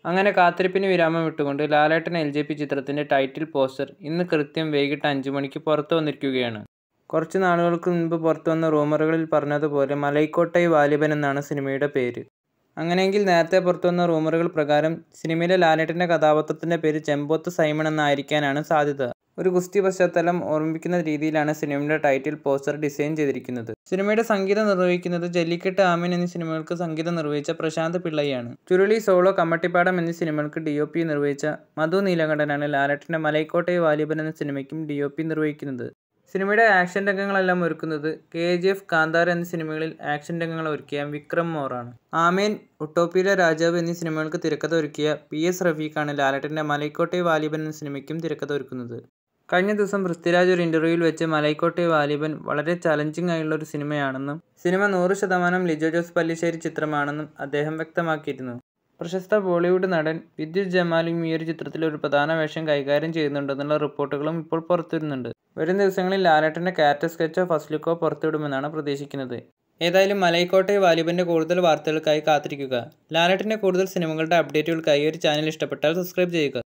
അങ്ങനെ കാത്തിരിപ്പിന് വിരാമം വിട്ടുകൊണ്ട് ലാലേട്ടൻ എൽ ജെ പി ചിത്രത്തിൻ്റെ ടൈറ്റിൽ പോസ്റ്റർ ഇന്ന് കൃത്യം വൈകിട്ട് അഞ്ച് മണിക്ക് പുറത്തു വന്നിരിക്കുകയാണ് കുറച്ച് നാളുകൾക്ക് മുൻപ് പുറത്തു വന്ന റൂമറുകളിൽ പറഞ്ഞതുപോലെ മലൈക്കോട്ടൈ വാലിബൻ എന്നാണ് സിനിമയുടെ പേര് അങ്ങനെയെങ്കിൽ നേരത്തെ പുറത്തു വന്ന റൂമറുകൾ പ്രകാരം സിനിമയിലെ ലാലേട്ടൻ്റെ കഥാപാത്രത്തിൻ്റെ പേര് ചെമ്പോത്ത് സൈമൺ എന്നായിരിക്കാനാണ് സാധ്യത ഒരു ഗുസ്തി പശ്ചാത്തലം ഓർമ്മിപ്പിക്കുന്ന രീതിയിലാണ് സിനിമയുടെ ടൈറ്റിൽ പോസ്റ്റർ ഡിസൈൻ ചെയ്തിരിക്കുന്നത് സിനിമയുടെ സംഗീതം നിർവഹിക്കുന്നത് ജല്ലിക്കെട്ട് ആമീൻ എന്നീ സിനിമകൾക്ക് സംഗീതം നിർവഹിച്ച പ്രശാന്ത് പിള്ളയാണ് ചുരുളി സോളോ കമ്മട്ടിപ്പാടം എന്നീ സിനിമകൾക്ക് ഡി ഒ പി നിർവഹിച്ച മധു നീലകണ്ഠനാണ് ലാലേട്ടൻ്റെ മലൈക്കോട്ടെ വാലിബൻ എന്ന സിനിമയ്ക്കും ഡി ഒ പി നിർവഹിക്കുന്നത് സിനിമയുടെ ആക്ഷൻ രംഗങ്ങളെല്ലാം ഒരുക്കുന്നത് കെ ജി എഫ് കാന്താര എന്നീ സിനിമകളിൽ ആക്ഷൻ രംഗങ്ങൾ ഒരുക്കിയ വിക്രം മോറാണ് ആമേൻ ഉട്ടോപ്പിയിലെ രാജാവ് എന്നീ സിനിമകൾക്ക് തിരക്കഥ ഒരുക്കിയ പി എസ് റഫീഖാണ് ലാലേട്ടൻ്റെ മലൈക്കോട്ടെ വാലിബൻ എന്ന സിനിമയ്ക്കും തിരക്കഥ ഒരുക്കുന്നത് കഴിഞ്ഞ ദിവസം പൃഥ്വിരാജ് ഒരു ഇൻ്റർവ്യൂവിൽ വെച്ച് മലൈക്കോട്ടെ വാലിബൻ വളരെ ചലഞ്ചിങ് ആയുള്ള ഒരു സിനിമയാണെന്നും സിനിമ നൂറ് ശതമാനം ലിജോ ജോസ് പല്ലിശ്ശേരി ചിത്രമാണെന്നും അദ്ദേഹം വ്യക്തമാക്കിയിരുന്നു പ്രശസ്ത ബോളിവുഡ് നടൻ വിദ്യുത് ജമാലും ഈ ഒരു ചിത്രത്തിൽ ഒരു പ്രധാന വേഷം കൈകാര്യം ചെയ്യുന്നുണ്ടെന്നുള്ള റിപ്പോർട്ടുകളും ഇപ്പോൾ പുറത്തുവരുന്നുണ്ട് വരും ദിവസങ്ങളിൽ ലാലേട്ടൻ്റെ ക്യാരക്ടർ സ്കെച്ചോ ഫസ്റ്റ് ലുക്കോ പുറത്തുവിടുമെന്നാണ് പ്രതീക്ഷിക്കുന്നത് ഏതായാലും മലൈക്കോട്ടെ വാലിബൻ്റെ കൂടുതൽ വാർത്തകൾക്കായി കാത്തിരിക്കുക ലാലേട്ടൻ്റെ കൂടുതൽ സിനിമകളുടെ അപ്ഡേറ്റുകൾക്കായി ഒരു ചാനൽ ഇഷ്ടപ്പെട്ടാൽ സബ്സ്ക്രൈബ് ചെയ്യുക